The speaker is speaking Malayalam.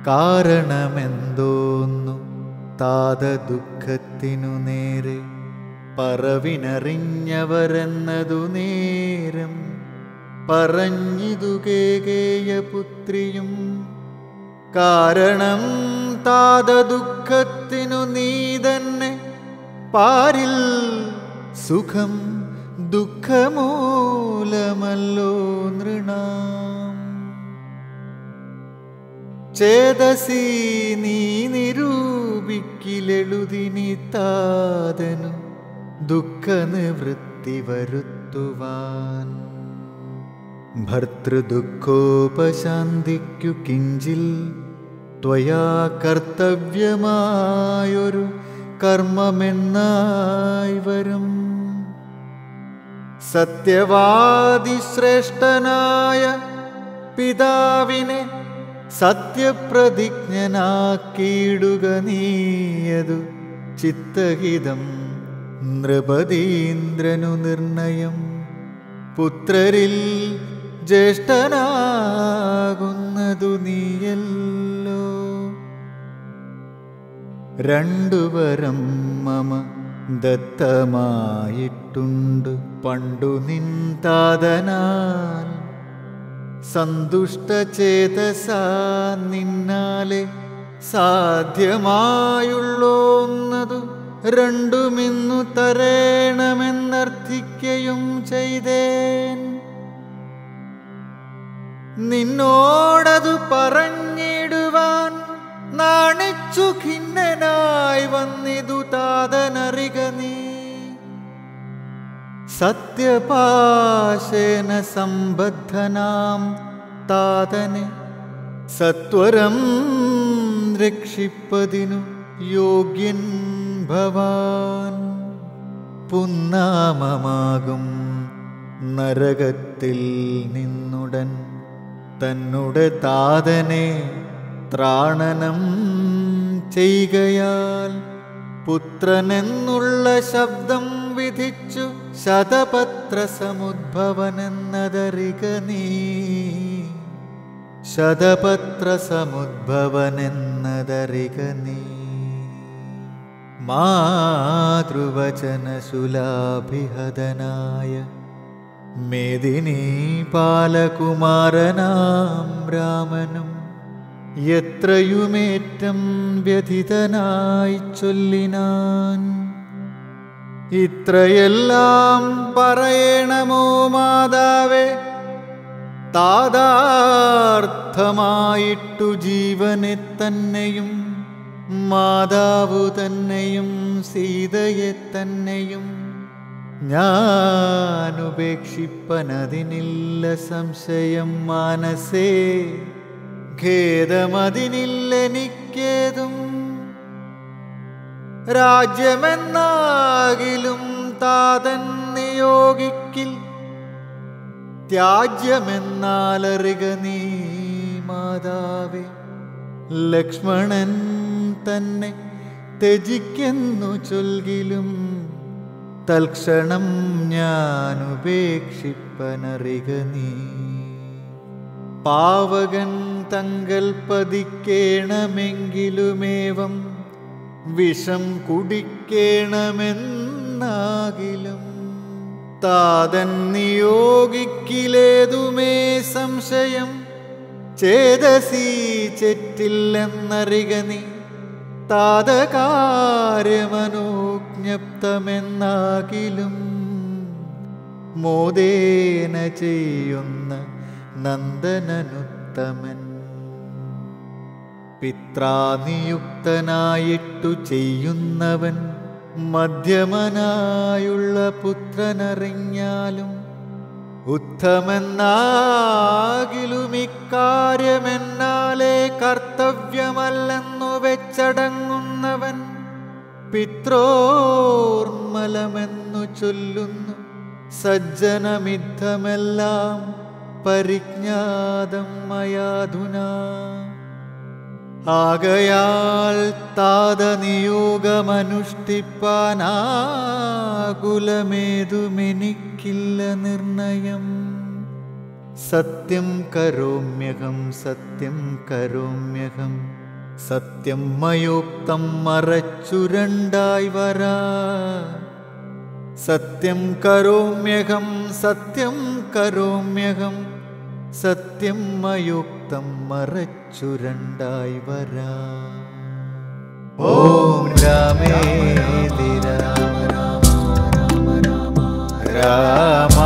കാരണമെന്തോന്നു താത ദുഃഖത്തിനു നേരെ പറവിനറിഞ്ഞവരെന്നതു നേരം പറഞ്ഞിതു കേകേയ പുത്രിയും കാരണം താത ദുഃഖത്തിനു നീ തന്നെ പാരിൽ സുഖം ദുഃഖമൂലമല്ലോ നൃണാം ചേതസി നീ നിരൂപിക്കിലെഴുതിനി താതനു ദുഃഖനിവൃത്തി വരുത്തുവാൻ ഭർത്തൃദുഃഖോപശാന്തിക്കു കിഞ്ചിൽ ത്വയാ കർത്തവ്യമായൊരു കർമ്മമെന്നായി വരും സത്യവാദി ശ്രേഷ്ഠനായ പിതാവിനെ സത്യപ്രതിജ്ഞനാക്കിയിടുക നീയതു ചിത്തഹിതം നൃപതീന്ദ്രനു നിർണയം പുത്രരിൽ ജ്യേഷ്ഠനാകുന്നതു നീയല്ലോ രണ്ടുവരം മമ ദത്തമായിട്ടുണ്ടു പണ്ടു നിന്താതനാൽ സന്തുഷ്ടചേതസാ നിന്നാലെ സാധ്യമായുള്ളോന്നതു രണ്ടുമിന്നു തരേണമെന്നർത്ഥിക്കയും ചെയ്തേൻ നിന്നോടതു പറഞ്ഞിടുവാൻ നാണിച്ചു ഖിന്നനായി വന്നിതു താതനറിക നീ സത്യപാശേന സംബദ്ധനാം താതനെ സത്വരം രക്ഷിപ്പതിനു യോഗ്യൻ ഭവാൻ പുന്നാമമാകും നരകത്തിൽ നിന്നുടൻ തന്നുടെ താതനെ ത്രാണനം ചെയ്യുകയാൽ പുത്രനെന്നുള്ള ശബ്ദം വിധിച്ചു ശതപത്ര സമുദ്ഭവനെന്നതറിക നീ ശതപത്ര സമുദ്ഭവനെന്നതറിക നീ മാതൃവചനശുലാഭിഹതനായ മേദിനി പാലകുമാരനാം രാമനും എത്രയുമേറ്റം വ്യഥിതനായി ചൊല്ലിനാൻ ഇത്രയെല്ലാം പറയണമോ മാതാവേ താതാർത്ഥമായിട്ടു ജീവനെ തന്നെയും മാതാവു തന്നെയും സീതയെ തന്നെയും ഞാനുപേക്ഷിപ്പനതിനില്ല സംശയം മാനസേ ഖേദമതിനില്ലെനിക്കേതും രാജ്യമെന്നാകിലും താതൻ നിയോഗിക്കിൽ ത്യാജ്യമെന്നാലറിക നീ മാതാവേ ലക്ഷ്മണൻ തന്നെ ത്യജിക്കുന്നു ചൊൽകിലും തൽക്ഷണം ഞാൻ ഉപേക്ഷിപ്പനറിക നീ പാവകൻ തങ്കൽ പതിക്കേണമെങ്കിലുമേവം വിഷം കുടിക്കേണമെന്നാകിലും താതൻ നിയോഗിക്കിലേതുമേ സംശയം ചേതസീ ചെറ്റില്ലെന്നറിക നീ താതകാര്യമനോജ്ഞപ്തമെന്നാകിലും മോദേന ചെയ്യുന്ന നന്ദനനുത്തമൻ പിത്രാനിയുക്തനായിട്ടു ചെയ്യുന്നവൻ മധ്യമനായുള്ള പുത്രനറിഞ്ഞാലും ഉത്തമെന്നാകിലും ഇക്കാര്യമെന്നാലേ കർത്തവ്യമല്ലെന്നു വെച്ചടങ്ങുന്നവൻ പിത്രോർമലമെന്നു ചൊല്ലുന്നു സജ്ജനമിദ്ധമെല്ലാം പരിജ്ഞാതം മയാധുനാ ആകയാൽ താതനിയോഗമനുഷ്ഠിപ്പാനാകുലമേതുമെനിക്കില്ല നിർണയം സത്യം കരോമ്യഹം സത്യം കരോമ്യഹം സത്യം മയുക്തം മറച്ചുരണ്ടായി വരാ സത്യം കരോമ്യഹം സത്യം കരോമ്യഹം സത്യം മയുക്തം മറച്ചുരണ്ടായി വരാ ഓം രാമേതി രാമ രാമ രാമ രാമ